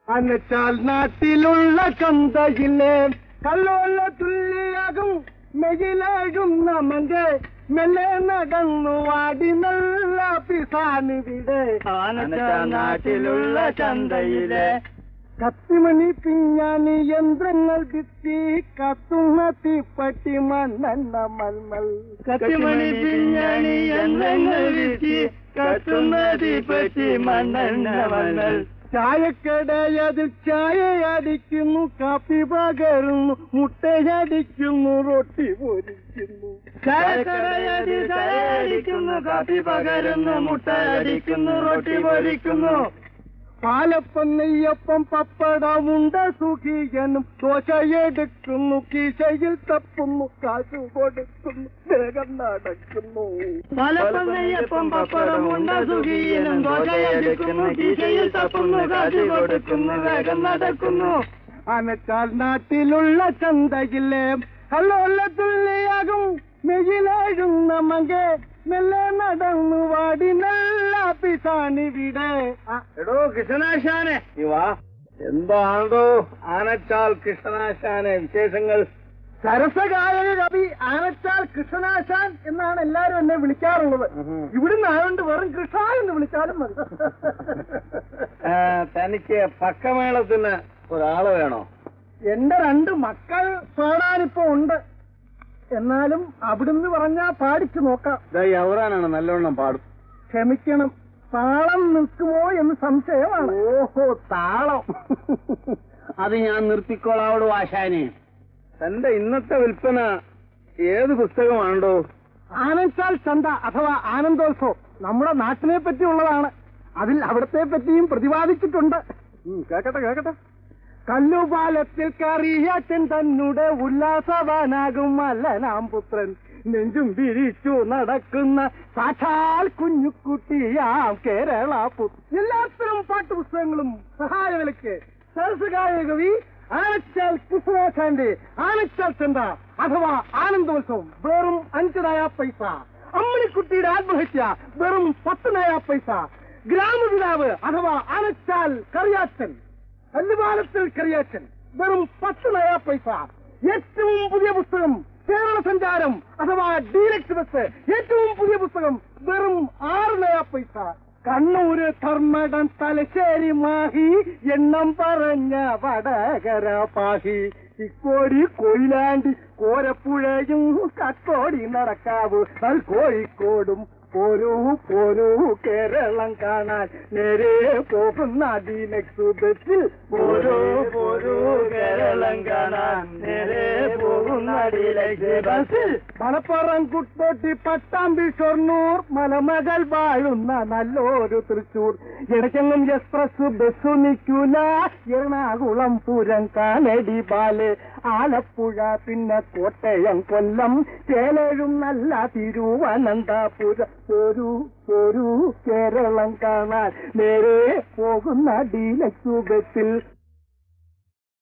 അനച്ചാൽ നാട്ടിലുള്ള ചന്തയിലെ കല്ലോല തുല്യാകും മെയിലാകുന്ന മങ്കെ മെല്ലെ നടന്നു വാടി നല്ല പിസാനിവിടെ ആനച്ചാൽ നാട്ടിലുള്ള ചന്തയിലെ കത്തിമണി പിഞ്ഞാണി യന്ത്രങ്ങൾ ഭിത്തി കത്തുന്ന തീപ്പട്ടി മണ്ണെണ്ണ മൽമൽ കത്തിമണി പിഞ്ഞാണി യന്ത്രങ്ങൾ വിറ്റി കത്തുന്ന തീപ്പറ്റി മണ്ണെണ്ണ മണ്ണൽ ചായക്കടയതിൽ ചായ അടിക്കുന്നു കാപ്പി പകരുന്നു മുട്ടയടിക്കുന്നു റൊട്ടി പൊരിക്കുന്നു ചായക്കടയതി ചായടിക്കുന്നു കാപ്പി പകരുന്നു മുട്ട അടിക്കുന്നു റൊട്ടി പൊരിക്കുന്നു പാലപ്പം നെയ്യപ്പം പപ്പടമുണ്ട സുഖിയനും ദോശയെടുക്കുന്നു കീശയിൽ തപ്പുന്നു കാശു കൊടുക്കുന്നു വേഗം നടക്കുന്നു പലപ്പം നെയ്യപ്പം പപ്പടം ഉണ്ട സുഖീയനും ദോശയെടുക്കുന്നു കീശയിൽ തപ്പുന്നു കാശ് കൊടുക്കുന്നു വേഗം നടക്കുന്നു അനച്ചാൽ നാട്ടിലുള്ള ചന്തയിലെ കല്ലോല തുള്ളിയാകും മെയിലാകുന്ന മകെ മെല്ലെ നടന്നു വാടി നല്ല പിസാണിവിടെ എടോ കൃഷ്ണനാശാനെ ഇവാ എന്താണോ ആനച്ചാൽ കൃഷ്ണനാശാനെ വിശേഷങ്ങൾ സരസഗായക കവി ആനച്ചാൽ കൃഷ്ണനാശാൻ എന്നാണ് എല്ലാരും എന്നെ വിളിക്കാറുള്ളത് ഇവിടുന്ന് ആയതുകൊണ്ട് വെറും കൃഷ്ണ എന്ന് വിളിച്ചാലും മതി തനിക്ക് പക്കമേളത്തിന് ഒരാള് വേണോ എന്റെ രണ്ട് മക്കൾ പാടാനിപ്പോ ഉണ്ട് എന്നാലും അവിടുന്ന് പറഞ്ഞാ പാടിച്ചു നോക്കാം യവറാനാണ് നല്ലവണ്ണം പാടും ക്ഷമിക്കണം താളം നിൽക്കുമോ എന്ന് സംശയമാണ് ഓഹോ താളം അത് ഞാൻ നിർത്തിക്കോളാവോട് ആശാനെ തന്റെ ഇന്നത്തെ വിൽപ്പന ഏത് പുസ്തകമാണോ ആനന്ദാൽ ചന്ത അഥവാ ആനന്ദോത്സവം നമ്മുടെ നാട്ടിനെ പറ്റിയുള്ളതാണ് അതിൽ അവിടത്തെ പറ്റിയും പ്രതിപാദിച്ചിട്ടുണ്ട് കേക്കട്ടെ കേക്കട്ടെ കല്ലുപാലത്തിൽ കറിയാച്ചൻ തന്നുടെ ഉല്ലാസവാനാകും മല്ലനാം പുത്രൻ നെഞ്ചും വിരിച്ചു നടക്കുന്ന സാക്ഷാൽ കുഞ്ഞുകുട്ടിയാം കേരള പുത്രൻ എല്ലാത്തരം പാട്ടുപുസ്തകങ്ങളും സഹായവിലക്ക് സരസഗായ കവി ആനച്ചാൽ കൃഷ്ണനാശാന്റെ ആനച്ചാൽ ചന്ത അഥവാ ആനന്ദോത്സവം വെറും അഞ്ച് നയാ പൈസ അമ്മണിക്കുട്ടിയുടെ ആത്മഹത്യ വെറും പത്ത് നയാ പൈസ ഗ്രാമപിതാവ് അഥവാ ആനച്ചാൽ കറിയാച്ചൻ കല്ലുപാലത്തിൽ കറിയാച്ചൻ വെറും പത്ത് നയാ പൈസ ഏറ്റവും പുതിയ പുസ്തകം കേരള സഞ്ചാരം അഥവാ ഡീലക്സ് ബസ് ഏറ്റവും പുതിയ പുസ്തകം വെറും ആറ് നയാ പൈസ കണ്ണൂര് ധർമ്മടം തലശ്ശേരി മാഹി എണ്ണം പറഞ്ഞ വടകര പാഹി ഇക്കോടി കൊയിലാണ്ടി കോരപ്പുഴയും കത്തോടി നടക്കാവ് നൽ കോഴിക്കോടും പോരൂ പോരൂ കേരളം കാണാൻ നേരെ പോകുന്ന ഡീലക്സ് ബസ്സിൽ പോരൂ പോരൂ കേരളം കാണാൻ നേരെ പോകുന്ന ഡീലക്സ് ബസ്സിൽ മലപ്പുറം കുട്ടോട്ടി പട്ടാമ്പി ഷൊർണൂർ മലമകൾ വാഴുന്ന നല്ലൊരു തൃശൂർ ഇടയ്ക്കെങ്ങും എക്സ്പ്രസ് ബസ് നിൽക്കൂല എറണാകുളം പൂരം കാലടി പാല് ആലപ്പുഴ പിന്നെ കോട്ടയം കൊല്ലം ചേലഴും നല്ല തിരുവനന്തപുരം ഒരു ഒരു കേരളം കാണാൻ നേരെ പോകുന്ന ഡീലക്സ് ബസ്സിൽ